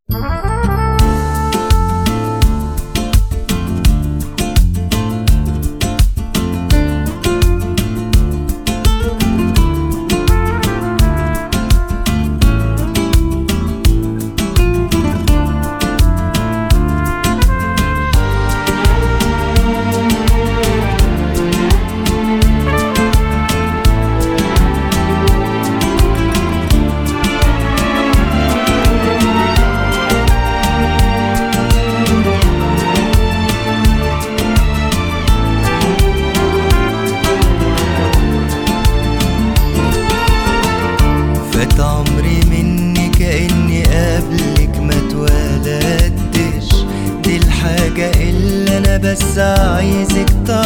فات عمري مني كأني قبلك ما اتولدتش دي الحاجة اللي أنا بس عايزك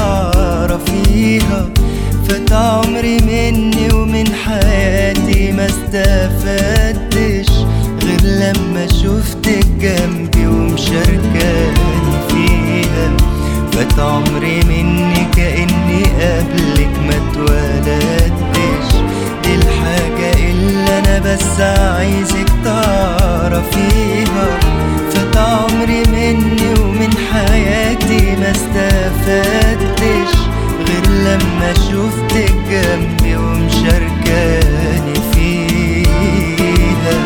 تعرفيها فات عمري مني ومن حياتي ما استفدتش غير لما شفتك جنبي ومشاركاني فيها فات عمري مني كأني قبلك ما اتولدتش دي الحاجة اللي أنا بس عايزك تعرفيها فات عمري مني ومن حياتي ما استفدتش غير لما شفتك جنبي ومشاركاني فيها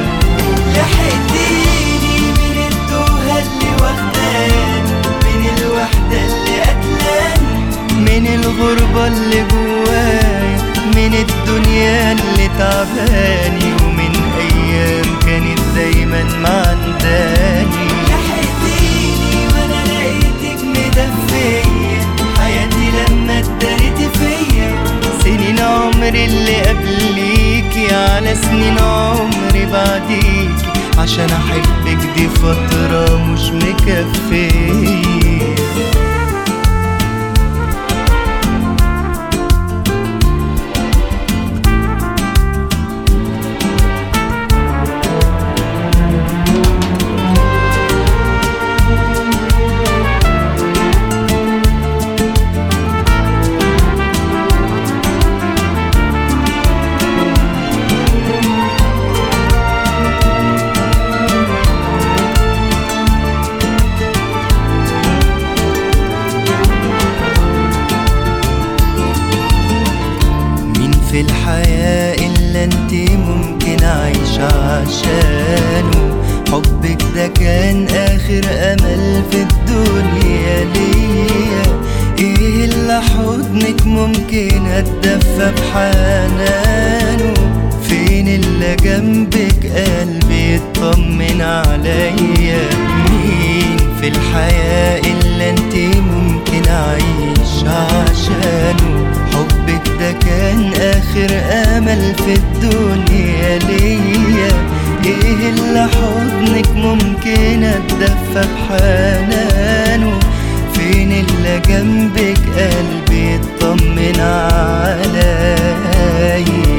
لحقتيني من التوهة اللي واخداني من الوحدة اللي قتلاني من الغربة اللي جوايا من الدنيا اللي تعباني ومن أيام كانت دايما معنداني لحقتيني وأنا لقيتك مدفية حياتي لما اتدارت فيا سنين عمري اللي قبليكي على سنين عمري بعديكي عشان أحبك دي فترة مش مكفية مين في الحياة إلا انت ممكن أعيش عشانه حبك ده كان آخر أمل في الدنيا ليا إيه اللي حضنك ممكن أتدفى بحنانه فين اللي جنبك قلبي يطمن عليا مين في الحياة إلا انت ممكن أعيش عشانه حبك ده كان آخر أمل في الدنيا ليا إيه اللي حضنك ممكن أتدفى بحنانه فين اللي جنبك قلبي يطمن عليا